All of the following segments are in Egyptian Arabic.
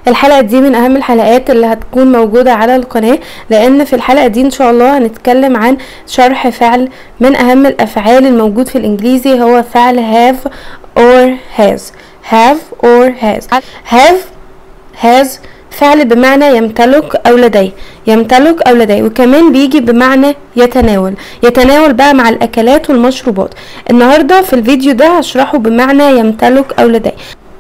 الحلقة دي من أهم الحلقات اللي هتكون موجودة على القناة لأن في الحلقة دي إن شاء الله هنتكلم عن شرح فعل من أهم الأفعال الموجود في الإنجليزي هو فعل have or has have or has have has فعل بمعنى يمتلك أو لديه يمتلك أو لديه وكمان بيجي بمعنى يتناول يتناول بقى مع الأكلات والمشروبات النهاردة في الفيديو ده هشرحه بمعنى يمتلك أو لديه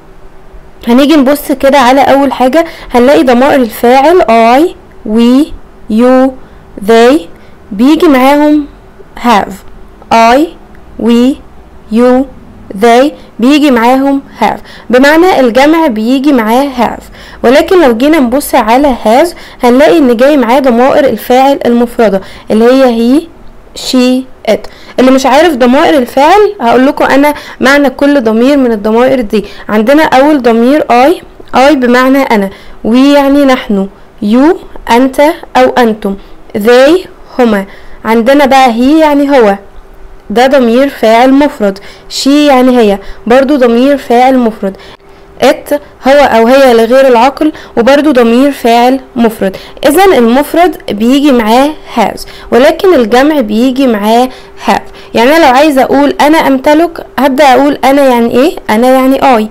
هنيجي نبص كده على اول حاجة هنلاقي ضمائر الفاعل I we you they بيجي معاهم have I we you they بيجي معاهم have بمعنى الجمع بيجي معاه have ولكن لو جينا نبص على has هنلاقي ان جاي معاه ضمائر الفاعل المفردة اللي هي هي she it اللي مش عارف ضمائر الفعل هقول لكم انا معنى كل ضمير من الضمائر دي عندنا اول ضمير I I بمعنى انا we يعني نحن you انت او انتم they هما عندنا بقى هي يعني هو ده ضمير فاعل مفرد she يعني هي برضو ضمير فاعل مفرد it هو او هي لغير العقل وبرده ضمير فاعل مفرد اذا المفرد بيجي معاه has ولكن الجمع بيجي معاه have يعني انا لو عايزه اقول انا امتلك هبدا اقول انا يعني ايه انا يعني I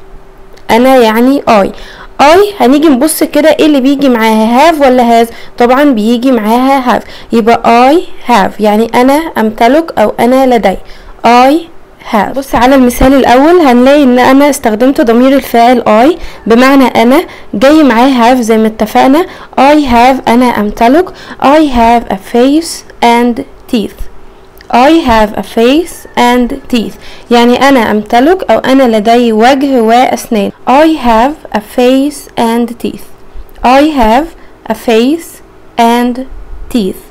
انا يعني I I هنيجي نبص كده ايه اللي بيجي معاها have ولا has طبعا بيجي معاها have يبقى I have يعني انا امتلك او انا لدي I have بص على المثال الاول هنلاقي ان انا استخدمت ضمير الفاعل I بمعنى انا جاي معاه have زي ما اتفقنا I have انا امتلك I have a face and teeth I have a face and teeth يعني أنا أمتلك أو أنا لدي وجه وأسنان I have a face and teeth I have a face and teeth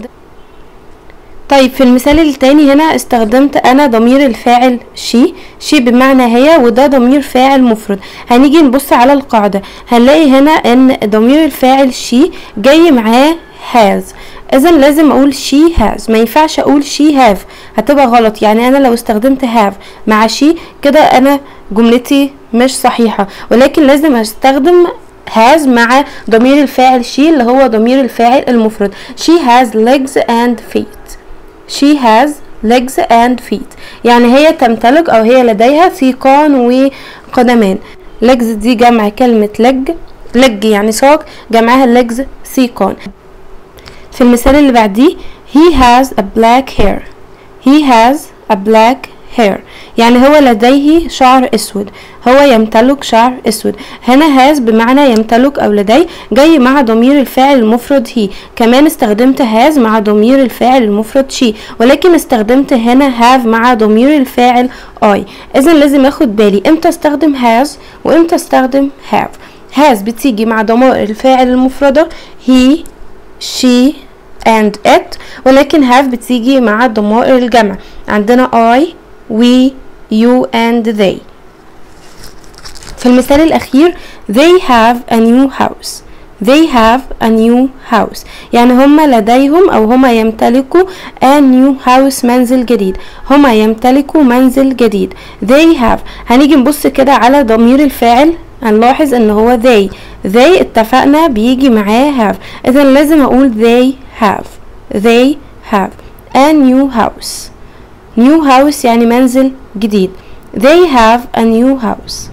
طيب في المثال التاني هنا استخدمت انا ضمير الفاعل شي شي بمعنى هي وده ضمير فاعل مفرد هنيجي نبص على القاعدة هنلاقي هنا ان ضمير الفاعل شي جاي معاه has اذا لازم اقول she has ما ينفعش اقول she have هتبقى غلط يعني انا لو استخدمت have مع she كده انا جملتي مش صحيحة ولكن لازم استخدم has مع ضمير الفاعل she اللي هو ضمير الفاعل المفرد she has legs and feet she has legs and feet يعني هي تمتلك او هي لديها سيقان وقدمان legs دي جمع كلمة leg leg يعني ساق جمعها legs سيقان في المثال اللي بعديه he has a black hair he has a black hair يعني هو لديه شعر اسود هو يمتلك شعر اسود هنا has بمعنى يمتلك او لديه جاي مع ضمير الفاعل المفرد he كمان استخدمت has مع ضمير الفاعل المفرد she ولكن استخدمت هنا have مع ضمير الفاعل I اذا لازم اخد بالي امتى استخدم has وامتى استخدم have has بتيجي مع ضمائر الفاعل المفردة he she and it ولكن have بتيجي مع ضمائر الجمع عندنا I we you and they في المثال الأخير they have a new house they have a new house يعني هما لديهم أو هما يمتلكوا a new house منزل جديد هما يمتلكوا منزل جديد they have هنيجي نبص كده على ضمير الفاعل هنلاحظ ان هو they they اتفقنا بيجي معاه have اذا لازم اقول they have they have a new house new house يعني منزل جديد they have a new house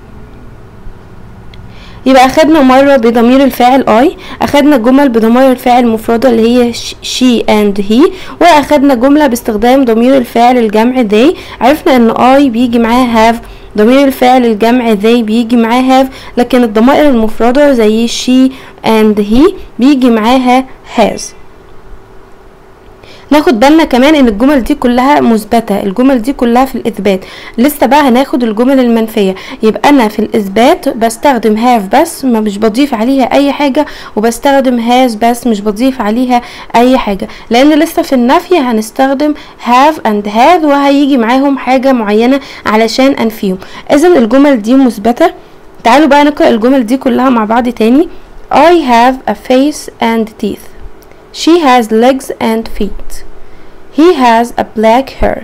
يبقى اخدنا مرة بضمير الفاعل I اخدنا جمل بضمائر الفاعل المفردة اللي هي she and he واخدنا جملة باستخدام ضمير الفاعل الجمع they عرفنا ان I بيجي معاه have ضمير الفاعل الجمع they بيجي معاه have لكن الضمائر المفردة زي she and he بيجي معاها has ناخد بالنا كمان ان الجمل دي كلها مثبته الجمل دي كلها في الاثبات لسه بقى هناخد الجمل المنفيه يبقى انا في الاثبات بستخدم have بس ما مش بضيف عليها اي حاجه وبستخدم has بس مش بضيف عليها اي حاجه لان لسه في النفي هنستخدم have and have وهيجي معاهم حاجه معينه علشان انفيهم اذا الجمل دي مثبته تعالوا بقى نقرا الجمل دي كلها مع بعض تاني I have a face and teeth She has legs and feet. He has a black hair.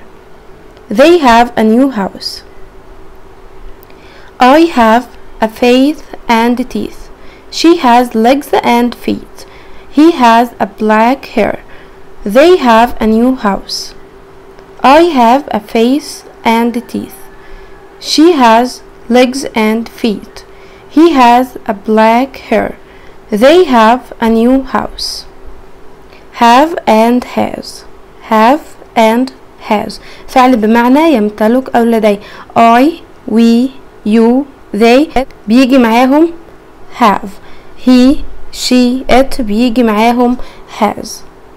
They have a new house. I have a face and teeth she has legs and feet he has a black hair they have a new house I have a face and teeth she has legs and feet he has a black hair they have a new house have and has have and has فعل بمعنى يمتلك أو لدي I we you they بيجي معاهم have he she it بيجي معاهم has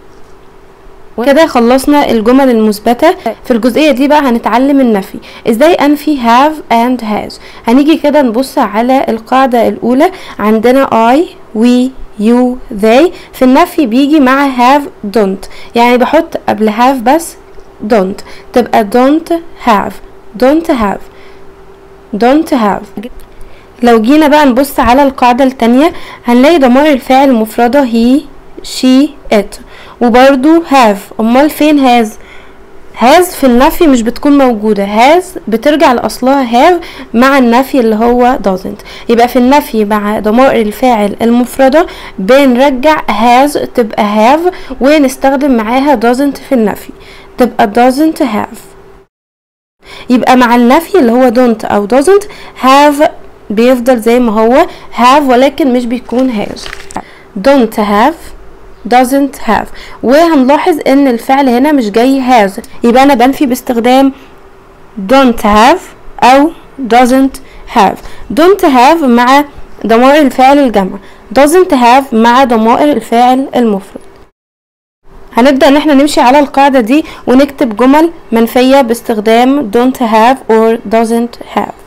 كده خلصنا الجمل المثبتة في الجزئية دي بقى هنتعلم النفي ازاي انفي have and has هنيجي كده نبص على القاعدة الاولى عندنا I we you they في النفي بيجي مع have don't يعني بحط قبل have بس don't تبقى don't have don't have don't have لو جينا بقى نبص على القاعدة التانية هنلاقي ضمائر الفاعل المفردة he she it وبرضو have امال فين has has في النفي مش بتكون موجودة has بترجع لأصلها have مع النفي اللي هو doesn't يبقى في النفي مع ضمائر الفاعل المفردة بنرجع has تبقى have ونستخدم معاها doesn't في النفي تبقى doesn't have يبقى مع النفي اللي هو don't أو doesn't have بيفضل زي ما هو have ولكن مش بيكون has don't have doesn't have وهنلاحظ ان الفعل هنا مش جاي has يبقى انا بنفي باستخدام don't have او doesn't have don't have مع ضمائر الفاعل الجمع doesn't have مع ضمائر الفاعل المفرد هنبدأ ان احنا نمشي على القاعدة دي ونكتب جمل منفية باستخدام don't have or doesn't have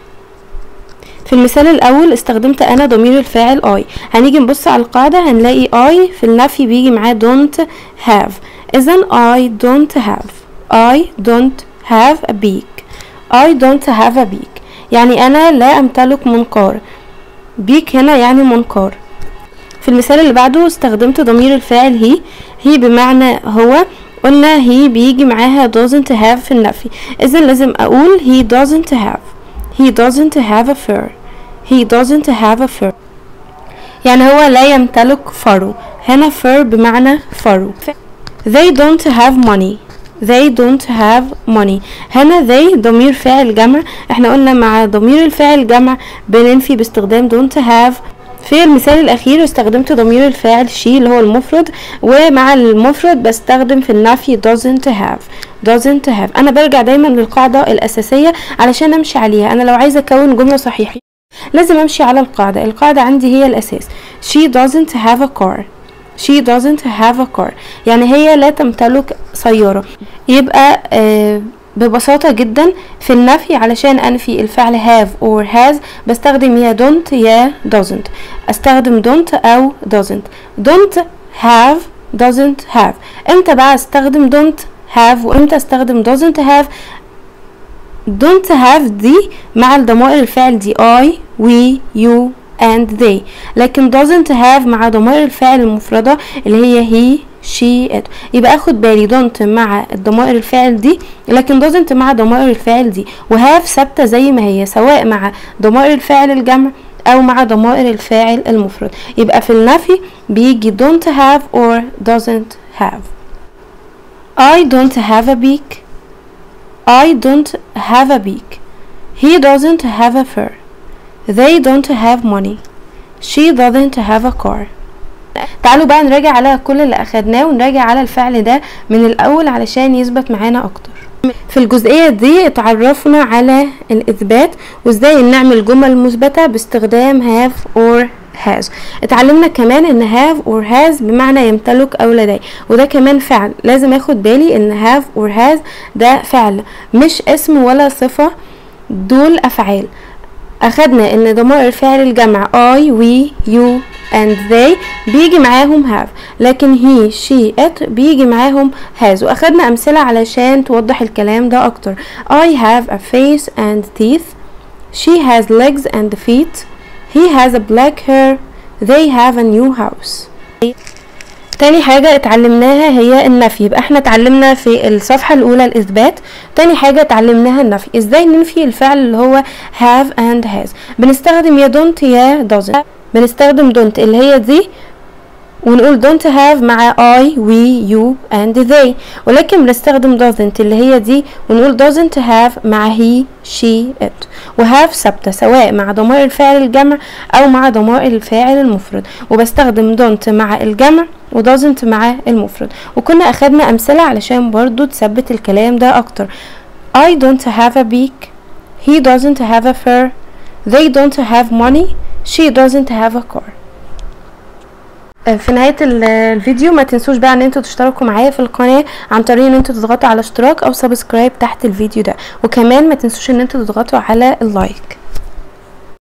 في المثال الأول استخدمت أنا ضمير الفاعل I هنيجي نبص على القاعدة هنلاقي I في النفي بيجي معاه don't have إذا I don't have I don't have a beak I don't have a beak يعني أنا لا أمتلك منقار beak هنا يعني منقار في المثال اللي بعده استخدمت ضمير الفاعل هي هي بمعنى هو قلنا هي بيجي معاها doesn't have في النفي إذا لازم أقول he doesn't have he doesn't have a fur he doesn't have a fur يعني هو لا يمتلك فرو هنا fur بمعنى فرو they don't have money they don't have money هنا they ضمير فاعل جمع احنا قلنا مع ضمير الفاعل جمع بننفي باستخدام don't have في المثال الأخير استخدمت ضمير الفاعل she اللي هو المفرد ومع المفرد بستخدم في النفي doesn't have doesn't have أنا برجع دايما للقاعدة الأساسية علشان أمشي عليها أنا لو عايزة أكون جملة صحيحة لازم أمشي على القاعدة القاعدة عندي هي الأساس she doesn't have a car she doesn't have a car يعني هي لا تمتلك سيارة يبقى آه ببساطة جدا في النفي علشان أنفي الفعل have or has بستخدم يا don't يا doesn't أستخدم don't أو doesn't don't have doesn't have امتى بقى استخدم don't have وامتى استخدم doesn't have don't have دي مع الضمائر الفعل دي I we you and they لكن doesn't have مع ضمائر الفعل المفردة اللي هي he she it يبقى اخد بالي don't مع الضمائر الفعل دي لكن doesn't مع ضمائر الفعل دي وهاف ثابته زي ما هي سواء مع ضمائر الفاعل الجمع او مع ضمائر الفاعل المفرد يبقى في النفي بيجي don't have or doesn't have I don't have a beak I don't have a beak he doesn't have a fur they don't have money she doesn't have a car تعالوا بقى نراجع على كل اللي اخدناه ونراجع على الفعل ده من الاول علشان يثبت معانا اكتر في الجزئية دي اتعرفنا على الإثبات وازاي نعمل جمل مثبتة باستخدام have or has اتعلمنا كمان ان have or has بمعنى يمتلك او لدي وده كمان فعل لازم اخد بالي ان have or has ده فعل مش اسم ولا صفة دول افعال اخدنا ان ضمائر الفعل الجمع I we you and they بيجي معاهم have لكن he she it بيجي معاهم has واخدنا امثله علشان توضح الكلام ده اكتر I have a face and teeth she has legs and feet he has a black hair they have a new house تاني حاجة اتعلمناها هي النفي يبقى احنا اتعلمنا في الصفحة الأولى الإثبات تاني حاجة اتعلمناها النفي ازاي ننفي الفعل اللي هو have and has بنستخدم يا don't يا doesn't بنستخدم don't اللي هي دي ونقول don't have مع I, we, you and they ولكن بنستخدم doesn't اللي هي دي ونقول doesn't have مع he, she, it وهاف ثابتة سواء مع ضمائر الفاعل الجمع أو مع ضمائر الفاعل المفرد وبستخدم don't مع الجمع و doesn't مع المفرد وكنا أخدنا أمثلة علشان برضو تثبت الكلام ده أكتر I don't have a beak he doesn't have a fur they don't have money she doesn't have a car في نهاية الفيديو ما تنسوش بقى ان انتوا تشتركوا معايا في القناة عن طريق ان انتوا تضغطوا على اشتراك او سبسكرايب تحت الفيديو ده وكمان ما تنسوش ان انتوا تضغطوا على اللايك